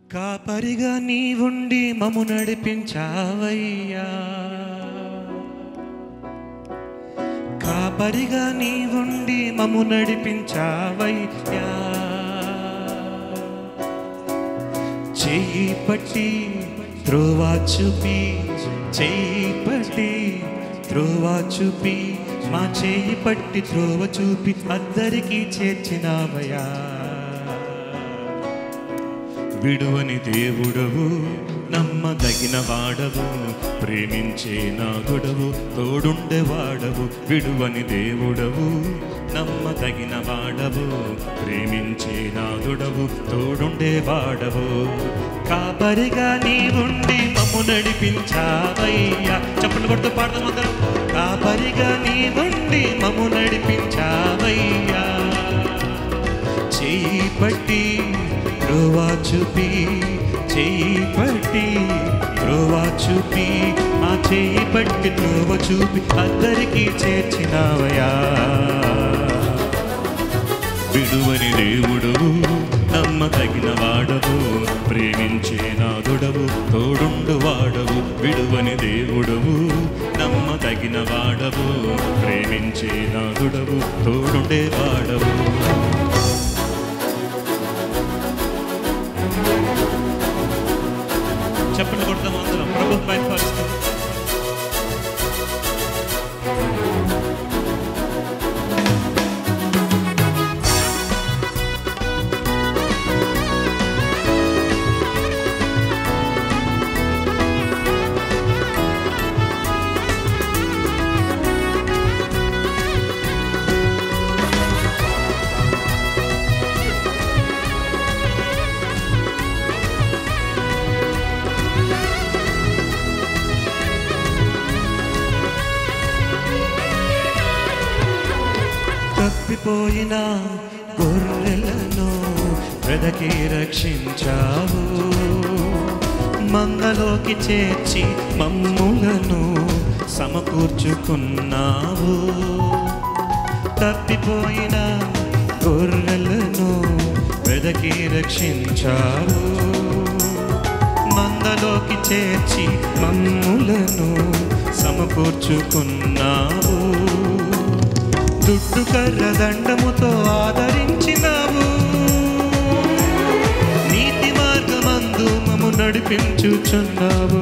కాపరిగా నీవుండి మము నడిపించావయ్యా కాపరిగా నీవుండి మము నడిపించావయ్యా చెయ్యి పట్టి త్రోవా చూపి చెయ్యి పట్టి త్రోవా చూపి మా చెయ్యి పట్టి త్రోవ చూపి అందరికీ చేర్చినావయ్యా విడువని దేవుడవు నమ్మదగిన వాడవు ప్రేమించే నాగుడవు తోడుండే వాడవు విడువని దేవుడవు నమ్మదగిన వాడవు ప్రేమించే నాదుడవు తోడుండే వాడవు కాపరిగా నీ ఉండి మమ్ము నడిపించావయ్యా చెప్పండి కొడుతూ పాడదాం అందరం కాపరిగా నీ ఉండి మమ్ము నడిపించావయ్యా చెయ్యి పట్టి త్రోవా చూపి చెయ్యి పట్టి త్రోవా చూపి ఆ చెయ్యి పట్టి త్రోవ చూపి అందరికీ చేర్చినావయా విడువని దేవుడవు నమ్మదగిన వాడవు ప్రేమించే నాదుడవు తోడుండు వాడవు విడువని దేవుడవు నమ్మదగిన వాడవు ప్రేమించే నాదుడవు తోడుండే వాడవు చెప్పండి కొడతాం అందరం ప్రభు బయటపరుస్తాం తప్పిపోయిన గొర్రెలను వెదకి రక్షించావు మందలోకి చేర్చి మమ్ములను సమకూర్చుకున్నావు తప్పిపోయిన గొర్రెలను వెదకి రక్షించావు మందలోకి చేర్చి మమ్ములను సమకూర్చుకున్నావు దుడ్డు కర్ర దండముతో ఆదరించినావు నీతి మార్గమందు మము నడిపించుచున్నావు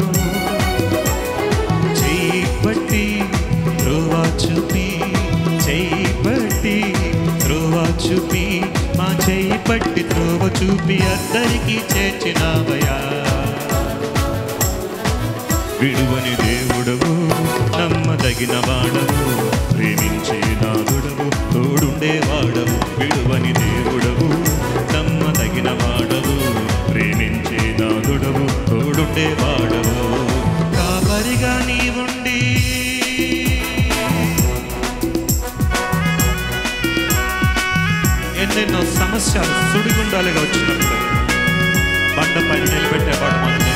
చెయ్యి పట్టి త్రోవా చూపి చెయ్యి పట్టి త్రోవా చూపి మా చెయ్యి పట్టి త్రోవ చూపి అందరికీ చేర్చినావయా విడువని దేవుడవు నమ్మదగిన వాడవు ప్రేమించే నాదుడవు తోడుండే వాడవు విడువని దేవుడవు నమ్మదగిన వాడవు ప్రేమించే నాదుడవు తోడుండే వాడవు కాపరిగా నీవుండి ఎన్నెన్నో సమస్యలు సుడిగుండాలుగా వచ్చినప్పుడు బండపై నిలబెట్టేవాడు మన దేవుడు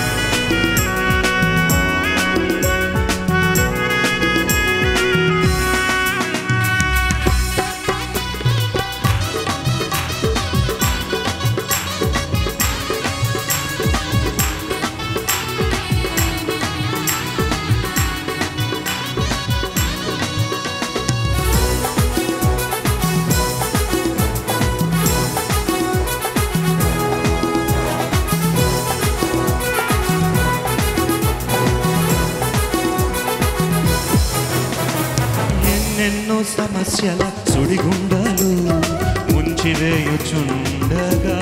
ఎన్నెన్నో సమస్యల సుడిగుండాలు ముంచివేయుచుండగా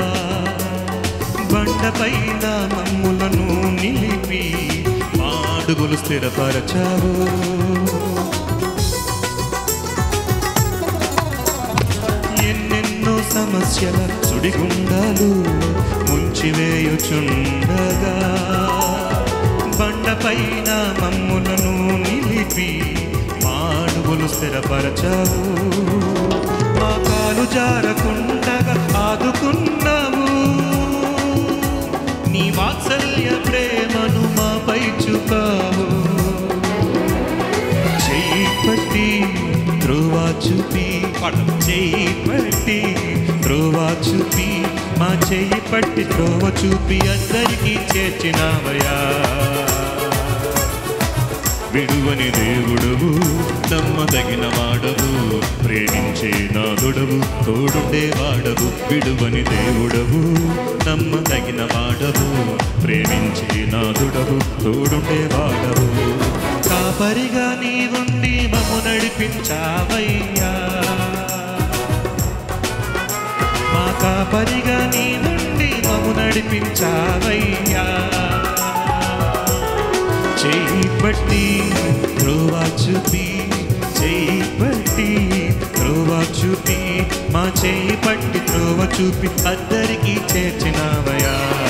బండపైన మమ్ములను నిలిపి మాడుగులు స్థిరపరచావు ఎన్నెన్నో సమస్యల సుడిగుండాలు ముంచివేయుచుండగా బండపైన మమ్ములను నిలిపి మాడుగులు స్థిరపరచావు మా కాలు జారకుండగా ఆదుకున్నావు నీ వాత్సల్య ప్రేమను మాపై చూపావు చెయ్యి పట్టి త్రోవా చూపి చెయ్యి పట్టి త్రోవా చూపి మా చెయ్యి పట్టి త్రోవ చూపి అందరికీ చేర్చినావయా విడువని దేవుడవు నమ్మదగిన వాడవు ప్రేమించే నాదుడవు తోడుండే వాడవు విడువని దేవుడవు నమ్మదగిన వాడవు ప్రేమించే నాదుడవు తోడుండే వాడవు కాపరిగా నీ ఉండి మమ్ము నడిపించావయ్యా మా కాపరిగా నీ నుండి మమ్ము నడిపించావయ్యా చేయి పట్టి త్రోవా చూపి చేయి పట్టి త్రోవా చూపి మా చేయి పట్టి త్రోవ చూపి అందరికీ చేర్చినావయా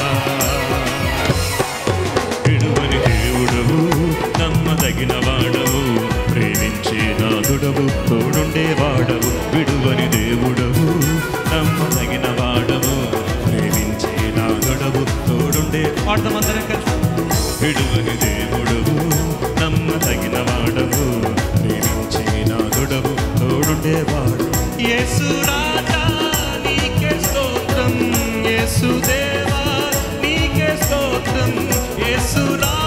విడువని దేవుడవు నమ్మదగిన వాడవు ప్రేమించే నాదుడవు తోడుండే వాడవు విడువని దేవుడవు నమ్మదగిన వాడవు ప్రేమించే నాదుడవు తోడుండే వాడమందరం కలిసి విడువని దేవుడవు నమ్మదగిన వాడవు ప్రేమించే నాదుడవు తోడుండే వాడు యేసు రాజా నీకే స్తోత్రం యేసు దేవా నీకే స్తోత్రం యేసు రాజా